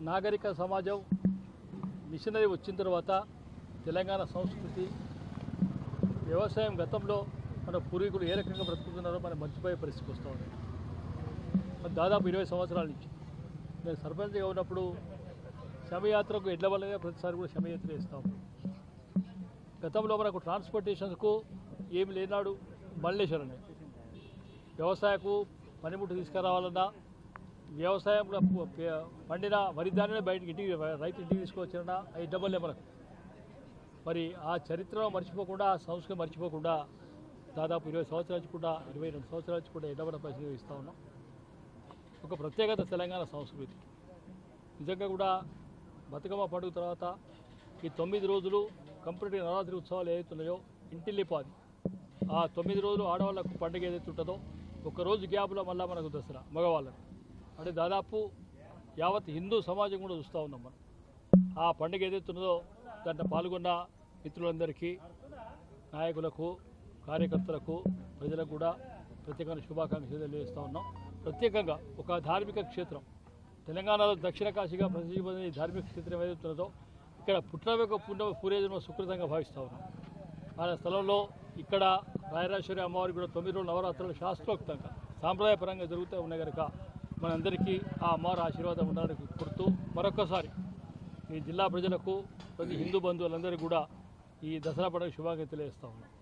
నాగరిక సమాజం మిషనరీ వచ్చిన తర్వాత తెలంగాణ సంస్కృతి వ్యవసాయం గతంలో మన పూర్వీకులు ఏ రకంగా బ్రతుకుతున్నారో మనం మర్చిపోయే పరిస్థితికి వస్తూ ఉంది మరి దాదాపు ఇరవై సంవత్సరాల నుంచి నేను సర్పంచ్గా ఉన్నప్పుడు శమయాత్రకు ఎడ్ల వల్లనే ప్రతిసారి కూడా శమయాత్ర చేస్తాం గతంలో మనకు ట్రాన్స్పోర్టేషన్కు ఏమి లేనాడు మల్లేశ్వరనే వ్యవసాయకు పనిముట్టు తీసుకురావాలన్నా వ్యవసాయంలో పు- ప- పండిన వరి ధాన్యాన్ని బయటికి ఇంటికి రైతు ఇంటికి తీసుకొచ్చినా అవి డబ్బులే మనకు మరి ఆ చరిత్రను మర్చిపోకుండా ఆ సంస్కృతి మర్చిపోకుండా దాదాపు ఇరవై సంవత్సరాల నుంచి కూడా ఇరవై రెండు సంవత్సరాల నుంచి కూడా ఎడబడ పరిస్థితి ఇస్తూ ఉన్నాం ఒక ప్రత్యేకత తెలంగాణ సంస్కృతి నిజంగా కూడా బతుకమ్మ పండుగ తర్వాత ఈ తొమ్మిది రోజులు కంప్లీట్గా నవరాత్రి ఉత్సవాలు ఏదైతున్నాయో ఇంటిల్లిపాది ఆ తొమ్మిది రోజులు ఆడవాళ్ళకు పండుగ ఏదైతే ఉంటుందో ఒక రోజు గ్యాప్లో మళ్ళీ మనకు దసరా మగవాళ్ళకు అంటే దాదాపు యావత్ హిందూ సమాజం కూడా చూస్తూ ఉన్నాం మనం ఆ పండుగ ఏదైతే ఉన్నదో దాంట్లో పాల్గొన్న మిత్రులందరికీ నాయకులకు కార్యకర్తలకు ప్రజలకు కూడా ప్రత్యేకమైన శుభాకాంక్షలు తెలియజేస్తూ ఉన్నాం ప్రత్యేకంగా ఒక ధార్మిక క్షేత్రం తెలంగాణలో దక్షిణ కాశీగా ప్రసిద్ధి పొందిన ఈ ధార్మిక క్షేత్రం ఏదైతే ఉన్నదో ఇక్కడ పుట్టిన పుణ్య పూర్వజన్మ సుకృతంగా భావిస్తూ ఉన్నాం ఆ స్థలంలో ఇక్కడ రాయరాశ్వరి అమ్మవారికి కూడా తొమ్మిది రోజుల నవరాత్రులు శాస్త్రోక్తంగా సాంప్రదాయపరంగా జరుగుతూ ఉన్నాయి కనుక మనందరికీ ఆ అమ్మవారి ఆశీర్వాదం ఉండాలని కోరుతూ మరొకసారి ఈ జిల్లా ప్రజలకు ప్రతి హిందూ బంధువులందరికీ కూడా ఈ దసరా పండుగ శుభాకాంక్షలు తెలియజేస్తా ఉన్నాం